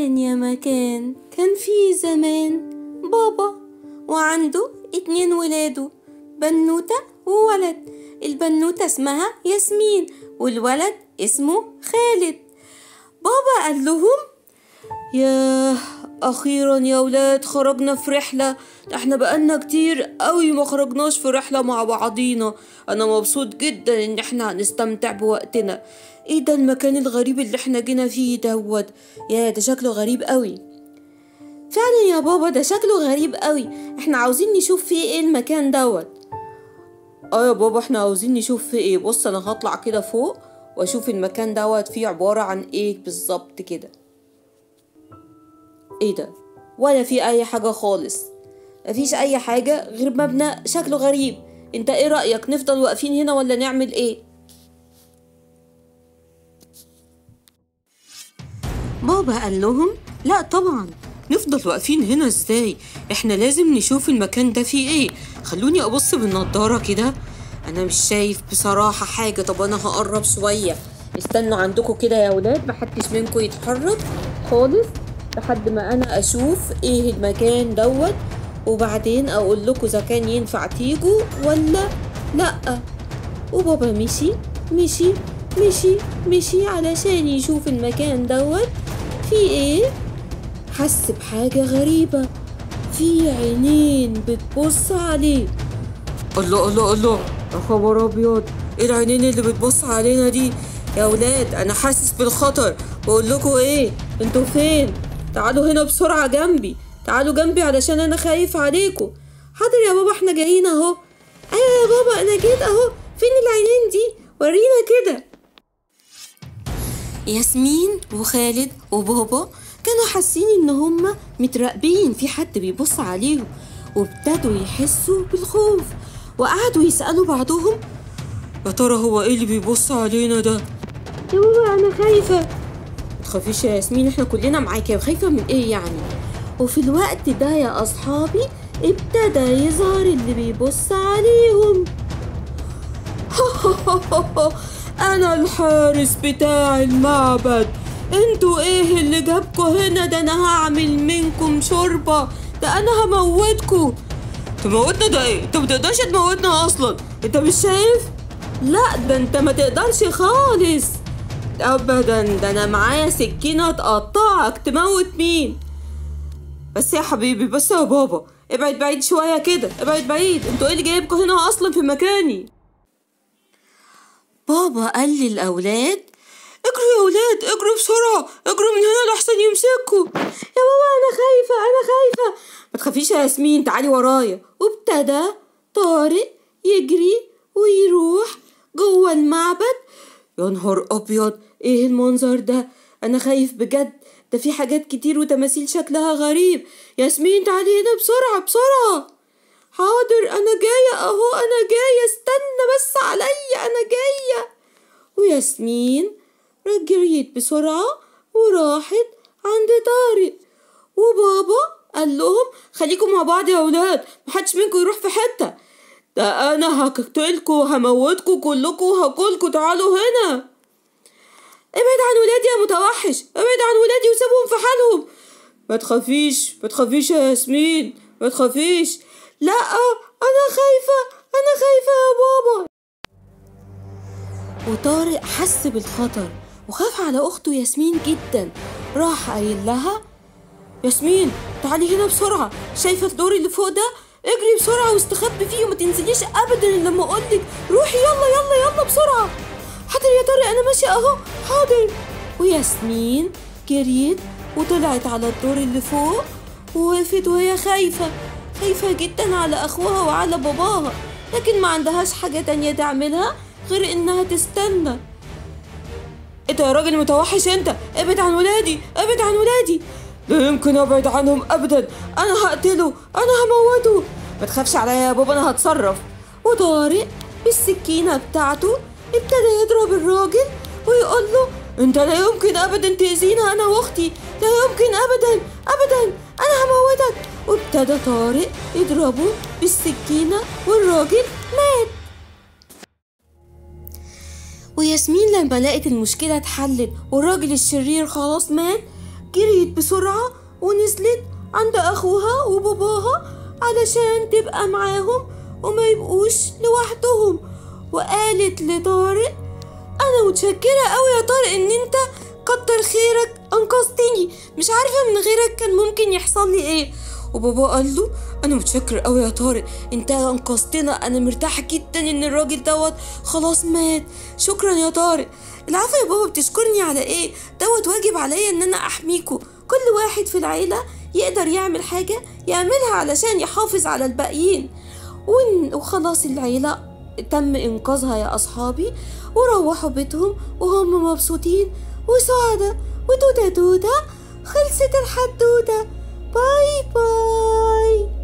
مكان يا مكان كان في زمان بابا وعنده اتنين ولاده بنوتة وولد البنوتة اسمها ياسمين والولد اسمه خالد بابا قال لهم ياه اخيرا يا ولاد خرجنا في رحلة احنا بقالنا كتير قوي ما خرجناش في رحلة مع بعضينا انا مبسوط جدا ان احنا هنستمتع بوقتنا ايه ده المكان الغريب اللي احنا جينا فيه دوت يا ده شكله غريب قوي فعلا يا بابا ده شكله غريب قوي احنا عاوزين نشوف فيه ايه المكان دوت اه يا بابا احنا عاوزين نشوف فيه ايه بص انا هطلع كده فوق واشوف المكان دوت فيه عبارة عن ايه بالظبط كده ايه ده ولا في اي حاجة خالص مفيش اي حاجة غير مبنى شكله غريب انت ايه رأيك نفضل واقفين هنا ولا نعمل ايه بابا قال لهم لا طبعا نفضل واقفين هنا ازاي احنا لازم نشوف المكان ده فيه ايه خلوني ابص بالنضارة كده انا مش شايف بصراحة حاجة طب انا هقرب شوية استنوا عندكم كده يا ولاد محدش منكم يتحرك خالص لحد ما انا اشوف ايه المكان دوت وبعدين اقول لكم اذا كان ينفع تيجوا ولا لا وبابا مشي مشي مشي مشي علشان يشوف المكان دوت فيه ايه حس بحاجة غريبة في عينين بتبص عليه الله الله الله يا خبر ابيض ايه العينين اللي بتبص علينا دي يا ولاد انا حاسس بالخطر بقول لكم ايه انتوا فين تعالوا هنا بسرعة جنبي تعالوا جنبي علشان انا خايف عليكم حاضر يا بابا احنا جايين اهو ايوه يا بابا انا جيت اهو فين العينين دي ورينا كده ياسمين وخالد وبابا كانوا حاسين ان هما متراقبين في حد بيبص عليهم وابتدوا يحسوا بالخوف وقعدوا يسألوا بعضهم يا ترى هو ايه اللي بيبص علينا ده يا بابا انا خايفة متخافيش يا ياسمين احنا كلنا معاكي خايفة من ايه يعني وفي الوقت ده يا اصحابي ابتدى يظهر اللي بيبص عليهم انا الحارس بتاع المعبد انتوا ايه اللي جابكوا هنا ده انا هعمل منكم شوربة ده انا هموتكوا تموتنا ده ايه انت متقدرش تموتنا اصلا انت مش شايف لا ده انت ما تقدرش خالص ابدا ده انا معايا سكينة تقطعك تموت مين بس يا حبيبي بس يا بابا ابعد بعيد شوية كده ابعد بعيد انتوا ايه اللي جايبكوا هنا اصلا في مكاني بابا قال للأولاد اجروا يا ولاد اجروا بسرعة اجروا من هنا لحسن يمسكوا يا بابا أنا خايفة أنا خايفة ما تخافيش يا ياسمين تعالي ورايا وابتدى طارق يجري ويروح جوه المعبد يا نهار أبيض ايه المنظر ده أنا خايف بجد ده في حاجات كتير وتماثيل شكلها غريب ياسمين تعالي هنا بسرعة بسرعة حاضر أنا جاية أهو أنا جاية استنى بس عليا أنا جاية وياسمين جريت بسرعة وراحت عند طارق وبابا قال لهم خليكم مع بعض يا ولاد محدش منكم يروح في حتة ده أنا هقتلكوا وهموتكوا كلكوا وهاكلكوا تعالوا هنا ابعد عن ولادي يا متوحش ابعد عن ولادي وسيبهم في حالهم ما تخافيش ما تخافيش يا ياسمين ما تخافيش لا انا خايفة انا خايفة يا بابا وطارق حس بالخطر وخاف على اخته ياسمين جدا راح قايل لها ياسمين تعالي هنا بسرعة شايفة الدور اللي فوق ده اجري بسرعة واستخبي فيه وما تنزليش ابدا لما اقولك روحي يلا يلا يلا بسرعة حاضر يا طارق انا ماشية اهو حاضر وياسمين جريت وطلعت على الدور اللي فوق ووقفت وهي خايفة خايفة جدا على أخوها وعلى باباها لكن ما عندهاش حاجة تانية تعملها غير إنها تستنى انت يا راجل متوحش انت ابعد عن ولادي ابعد عن ولادي لا يمكن ابعد عنهم ابدا انا هقتله انا هموته ما تخافش عليا يا بابا انا هتصرف وطارق بالسكينة بتاعته ابتدى يضرب الراجل ويقول له انت لا يمكن ابدا تأذينا انا واختي لا يمكن ابدا ابدا انا هموتك وابتدى طارق يضربه بالسكينة والراجل مات وياسمين لما لقت المشكلة اتحلت والراجل الشرير خلاص مات جريت بسرعة ونزلت عند أخوها وباباها علشان تبقى معاهم وما يبقوش لوحدهم وقالت لطارق أنا متشكرة أوي يا طارق إن أنت كتر خيرك أنقذتني مش عارفة من غيرك كان ممكن يحصل لي إيه وبابا قال له انا متشكر قوي يا طارق انت انقذتنا انا مرتاحه جدا ان الراجل دوت خلاص مات شكرا يا طارق العفو يا بابا بتشكرني على ايه دوت واجب عليا ان انا احميكوا كل واحد في العيله يقدر يعمل حاجه يعملها علشان يحافظ على الباقيين ون- وخلاص العيله تم انقاذها يا اصحابي وروحوا بيتهم وهم مبسوطين وسعداء ودودة دودة خلصت الحدودة باي باي